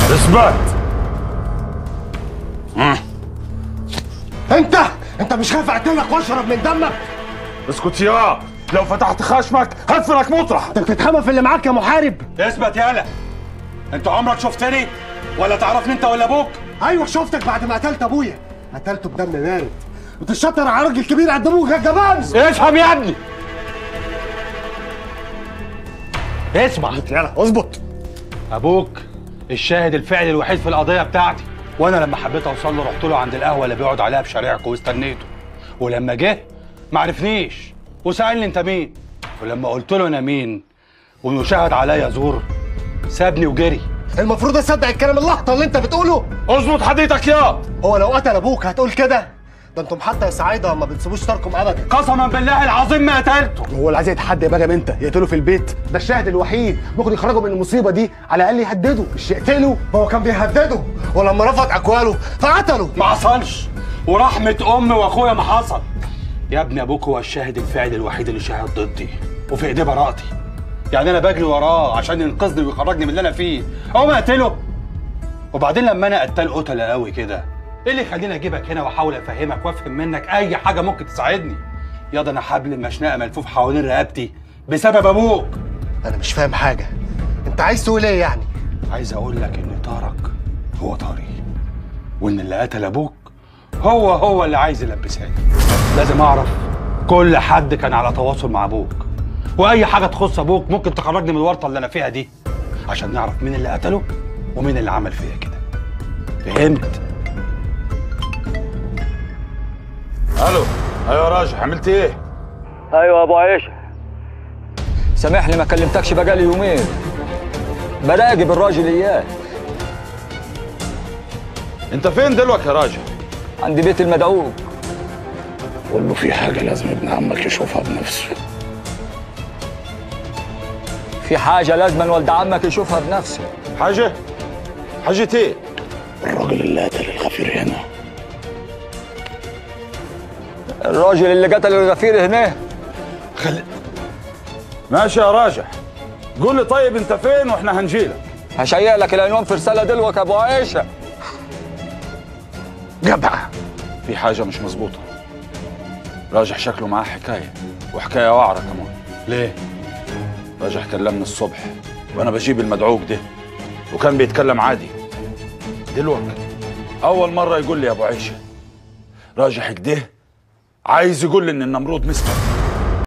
اثبت انت انت مش خايف اقتلك واشرب من دمك اسكت يا لو فتحت خشمك هدفنك مطرح انت بتتحمى في اللي معاك يا محارب اثبت يالا انت عمرك شفتني ولا تعرفني انت ولا ابوك ايوه شفتك بعد ما قتلت ابويا قتلته بدم بارد بتشطر على راجل كبير قد ابوك يا جبان افهم يا ابني اسمع يلا اظبط ابوك الشاهد الفعلي الوحيد في القضيه بتاعتي وانا لما حبيت اوصل له رحت له عند القهوه اللي بيقعد عليها بشارعكم واستنيته ولما جه ما عرفنيش وسالني انت مين ولما قلت له انا مين وانه شهد عليا زور سابني وجري المفروض اصدق الكلام اللحظه اللي انت بتقوله اظبط حديتك يا هو لو قتل ابوك هتقول كده ده انتم حتى يا سعيده ما بتسيبوش طاركم ابدا قسما بالله العظيم ما قتلته هو اللي عايز يتحدى يبقى جاب انت يقتله في البيت ده الشاهد الوحيد ممكن يخرجه من المصيبه دي على الاقل يهدده مش يقتله هو كان بيهدده ولما رفض اقواله فقتله ما حصلش ورحمه امي واخويا ما حصل يا ابني ابوك هو الشاهد الفاعل الوحيد اللي شاهد ضدي وفي ايديه براءتي يعني انا بجري وراه عشان ينقذني ويخرجني من اللي انا فيه اقوم اقتله وبعدين لما انا قتال قتله قوي كده ايه اللي يخليني اجيبك هنا واحاول افهمك وافهم منك اي حاجه ممكن تساعدني يا ده انا حبل مشنقه ملفوف حوالين رقبتي بسبب ابوك انا مش فاهم حاجه انت عايز تقول ايه يعني عايز اقول لك ان طارق هو طارق وان اللي قتل ابوك هو هو اللي عايز يلبسها لي لازم اعرف كل حد كان على تواصل مع ابوك واي حاجه تخص ابوك ممكن تخرجني من الورطه اللي انا فيها دي عشان نعرف مين اللي قتله ومين اللي عمل فيا كده فهمت الو ايوه يا راجل عملت ايه ايوه يا ابو عيشه سامحني ما كلمتكش بقالي يومين براقب الراجل اياه انت فين دلوقتي يا راجل عند بيت المدعوك قول له في حاجة لازم ابن عمك يشوفها بنفسه في حاجه لازم ولد عمك يشوفها بنفسه حاجه حاجه ايه الراجل اللي قتل الغفير هنا الراجل اللي قتل الغفير هنا ماشي يا راجح قول لي طيب انت فين واحنا هنجيلك هشيع لك العنوان في رساله دلوك يا ابو عيشه جدع في حاجه مش مظبوطه راجح شكله معاه حكايه وحكايه وعره كمان ليه راجح كلمني الصبح وانا بجيب المدعوك ده وكان بيتكلم عادي دلوقتي اول مره يقول لي يا ابو عيشه راجح كده عايز يقول لي ان النمرود مسلم